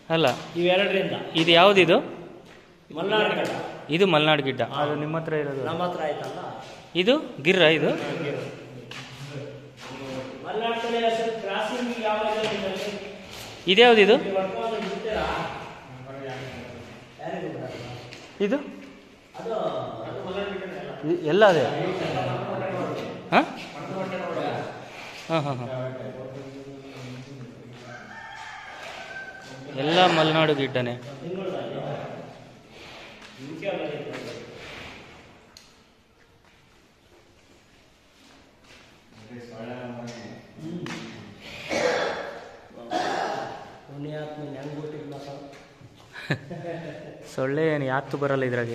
ಅಲ್ಲ ಇವೆರಡರಿಂದ ಇದು ಯಾವುದಿದು ಮಲ್ನಾಡು ಕಡ ಇದು ಮಲೆನಾಡು ಗಿಡ್ಡ ಅದು ನಿಮ್ಮ ಹತ್ರ ಇರೋದು ನಮ್ಮ ಹತ್ರ ಆಯ್ತಲ್ಲ ಇದು ಗಿರ್ರ ಇದು ಮಲ್ನಾಡು ಕಡೆ ಹೆಸರು ಕ್ರಾಸಿಂಗ್ ಯಾವ ಇದರಲ್ಲಿ ಇದ್ಯಾವ್ದು ಇದು ನೀವು ಹೊಡ್ಕೊಂಡು ಬಿಡ್ತೀರಾ ಯಾರಿಗೂ ಬಿಡಲ್ಲ. ಇದು ಅದು ಅದು ಮಲ್ನಾಡು ಕಡೆ ಅಲ್ಲ. ಇ- ಎಲ್ಲ ಅದೇ ಹಾಂ ಹಾಂ ಹಾಂ ಹಾಂ ಎಲ್ಲ ಮಲೆನಾಡು ಗಿಡ್ಡನೆ ತಿಂಗಳದಲ್ಲಿ ಮುಖ್ಯ ಬಂದಿತ್ತು. ಪುಣ್ಯಾತ್ಮ ಹೆಂಗ್ ಬಿಟ್ಟಿದ್ನಪ್ಪ ಸೊಳ್ಳೆ ಏನು ಯಾತು ಬರಲ್ಲ ಇದ್ರಾಗೆ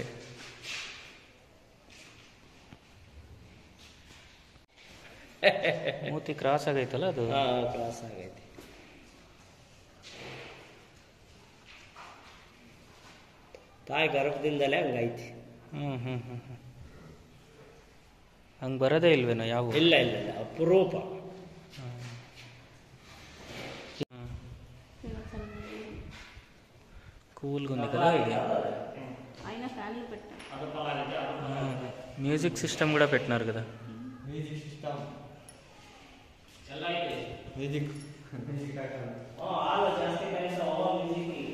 ಮೂತಿ ಕ್ರಾಸ್ ಆಗೈತಲ್ಲ ಅದು ಹಾ ಕ್ಲಾಸ್ ಆಗೈತಿ ತಾಯಿ ಗರ್ಭದಿಂದಲೇ ಹಂಗೈತಿ ಹ್ಞೂ ಹ್ಞೂ ಹ್ಞೂ ಹ್ಞೂ ಹಂಗೆ ಬರೋದೇ ಇಲ್ವೇನೋ ಯಾವ ಇಲ್ಲ ಇಲ್ಲ ಇಲ್ಲ ಅಪರೂಪ కూల్గుంది కదా ఇది ఆయన ఫ్యాన్లు పెట్టారు మ్యూజిక్ సిస్టమ్ కూడా పెట్టినారు కదా ಮ್ಯೂಸಿಕ್ ಸಿಸ್ಟಮ್ ಎಲ್ಲ ಐತೆ ಮ್ಯೂಸಿಕ್ ಹಾಲು ಜಾಸ್ತಿ ಕಾಯಿಸ್ತಾವ ಮ್ಯೂಸಿಕ್